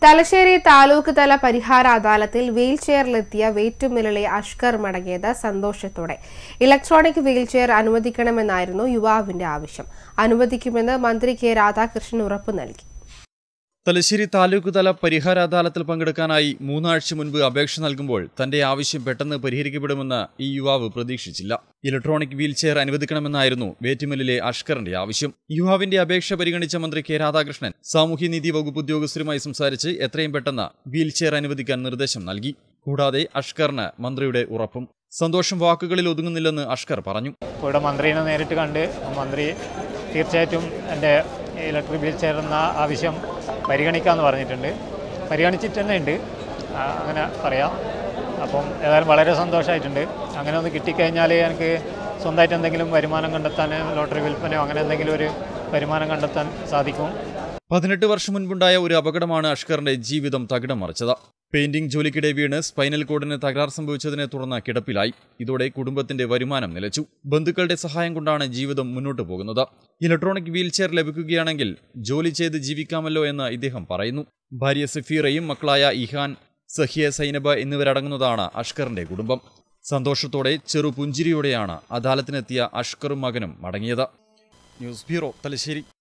തലശ്ശേരി താലൂക്ക് തല പരിഹാര അദാലത്തിൽ വീൽ ചെയറിലെത്തിയ വേറ്റുമില്ലിലെ അഷ്കർ മടങ്ങിയത് സന്തോഷത്തോടെ ഇലക്ട്രോണിക് വീൽ ചെയർ അനുവദിക്കണമെന്നായിരുന്നു യുവാവിന്റെ ആവശ്യം അനുവദിക്കുമെന്ന് മന്ത്രി കെ രാധാകൃഷ്ണൻ ഉറപ്പു നൽകി തലശ്ശേരി താലൂക്ക് തല പരിഹാര അദാലത്തിൽ പങ്കെടുക്കാനായി മൂന്നാഴ്ച മുൻപ് അപേക്ഷ നൽകുമ്പോൾ തന്റെ ആവശ്യം പെട്ടെന്ന് പരിഹരിക്കപ്പെടുമെന്ന് ഈ യുവാവ് പ്രതീക്ഷിച്ചില്ല ഇലക്ട്രോണിക് വീൽ ചെയർ അനുവദിക്കണമെന്നായിരുന്നു വേറ്റുമലിലെ അഷ്കറിന്റെ ആവശ്യം യുവാവിന്റെ അപേക്ഷ പരിഗണിച്ച മന്ത്രി കെ രാധാകൃഷ്ണൻ സാമൂഹ്യനീതി വകുപ്പ് ഉദ്യോഗസ്ഥരുമായി സംസാരിച്ച് എത്രയും പെട്ടെന്ന് വീൽ ചെയർ അനുവദിക്കാൻ നിർദ്ദേശം നൽകി കൂടാതെ അഷ്കറിന് മന്ത്രിയുടെ ഉറപ്പും സന്തോഷം വാക്കുകളിൽ ഒതുങ്ങുന്നില്ലെന്ന് അഷ്കർ പറഞ്ഞു ഇപ്പോൾ ഇവിടെ മന്ത്രിനെ നേരിട്ട് കണ്ട് മന്ത്രി തീർച്ചയായിട്ടും എൻ്റെ ഇലക്ട്രിക് വീൽ ചെയർ എന്ന ആവശ്യം പരിഗണിക്കാമെന്ന് പറഞ്ഞിട്ടുണ്ട് പരിഗണിച്ചിട്ട് തന്നെ ഉണ്ട് ആ, അങ്ങനെ പറയാം അപ്പം ഏതായാലും വളരെ സന്തോഷമായിട്ടുണ്ട് അങ്ങനെ ഒന്ന് കിട്ടിക്കഴിഞ്ഞാൽ എനിക്ക് സ്വന്തമായിട്ട് എന്തെങ്കിലും വരുമാനം കണ്ടെത്താൻ ലോട്ടറി വിൽപ്പനയോ അങ്ങനെ എന്തെങ്കിലും ഒരു വരുമാനം കണ്ടെത്താൻ സാധിക്കും പതിനെട്ട് വർഷം മുൻപുണ്ടായ ഒരു അപകടമാണ് അഷ്കറിന്റെ ജീവിതം തകിടം മറിച്ചത് പെയിന്റിംഗ് ജോലിക്കിടെ വീണ് സ്പൈനൽ കോഡിന് തകരാർ സംഭവിച്ചതിനെ തുടർന്ന് കിടപ്പിലായി ഇതോടെ കുടുംബത്തിന്റെ വരുമാനം നിലച്ചു ബന്ധുക്കളുടെ സഹായം കൊണ്ടാണ് ജീവിതം മുന്നോട്ടു പോകുന്നത് ഇലക്ട്രോണിക് വീൽ ചെയർ ലഭിക്കുകയാണെങ്കിൽ ജോലി ചെയ്ത് ജീവിക്കാമല്ലോ എന്ന് ഇദ്ദേഹം പറയുന്നു ഭാര്യ സഫീറയും മക്കളായ ഇഹാൻ സഹിയ സൈനബ എന്നിവരടങ്ങുന്നതാണ് അഷ്കറിന്റെ കുടുംബം സന്തോഷത്തോടെ ചെറു പുഞ്ചിരിയോടെയാണ് അദാലത്തിനെത്തിയ അഷ്കറും മകനും മടങ്ങിയത് ന്യൂസ് ബ്യൂറോ തലശ്ശേരി